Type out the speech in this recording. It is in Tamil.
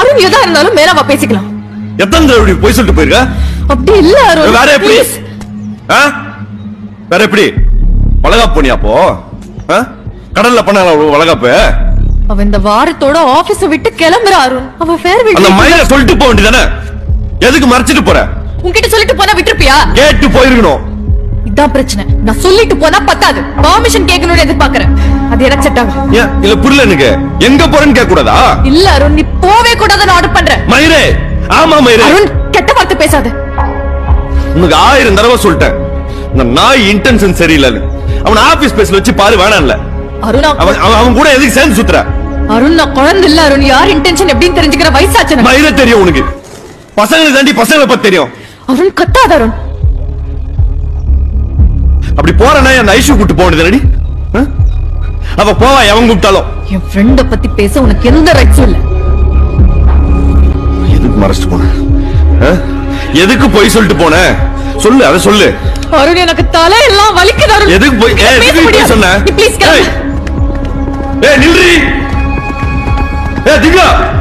அருண் எதா இருந்தாலும் மேலாவா பேசிக்கலாம் எத்தனை தடவை இப்படி போய் சொல்லிட்டு போயிருக்க அப்படி இல்ல அருண் வேற எப்படி Please. ஆ? வேற எப்படி வளகாப்பு பண்ணியா அப்போ ஆ? கடல்ல பண்ணாங்களா அவ்வளவு வளகாப்பு அவ இந்த வாரத்தோட ஆபீஸ விட்டு கிளம்புறா அருண் அவ ஃபேர்வெல் அந்த மயில சொல்லிட்டு போக வேண்டியதானே எதுக்கு மறைச்சிட்டு போற உன்கிட்ட சொல்லிட்டு போனா விட்டுருப்பியா கேட்டு போயிருக்கணும் இதான் பிரச்சனை நான் சொல்லிட்டு போனா பத்தாது பர்மிஷன் கேட்கணும்னு எதிர்பார்க்கறேன் அது எனக்கு செட் ஆகும் ஏன் இல்ல புரியல எனக்கு எங்க போறேன்னு கேட்க கூடாதா இல்ல அருண் நீ போவே கூடாதுன்னு ஆர்டர் பண்ற மயிரே ஆமா மயிரே அருண் கெட்ட வார்த்தை பேசாத உனக்கு ஆயிரம் தடவை சொல்லிட்டேன் இந்த நாய் இன்டென்ஷன் சரியில்லைன்னு அவன் ஆபீஸ் பேஸ்ல வச்சு பாரு வேணாம்ல அருண் நான் அவன் அவன் அவன் கூட எதுக்கு சேர்ந்து சுத்துற அருண் நான் குழந்தை இல்ல அருண் யார் இன்டென்ஷன் எப்படின்னு தெரிஞ்சுக்கிற வயசாச்சு எனக்கு. மயிரே தெரியும் உனக்கு பசங்களுக்கு தாண்டி பசங்களை பத்தி தெரியும் அருண் கத்தாத அருண் அப்படி போறேன்னா அந்த ஐஷு கூட்டு போக வேண்டியதுனடி அவ போவா எவன் கூப்பிட்டாலும் என் ஃப்ரெண்ட பத்தி பேச உனக்கு எந்த ரைட்ஸும் இல்ல எதுக்கு மறைச்சிட்டு போன ஆ? எதுக்கு போய் சொல்லிட்டு போன சொல்லு அதை சொல்லு அருண் எனக்கு தலை எல்லாம் வலிக்குது அருண் எதுக்கு போய் ஏய், பேச எதுக்கு போய் முடியாது. சொன்ன நீ ப்ளீஸ் ஏய், ஏய் நில்றி ஏய் திவ்யா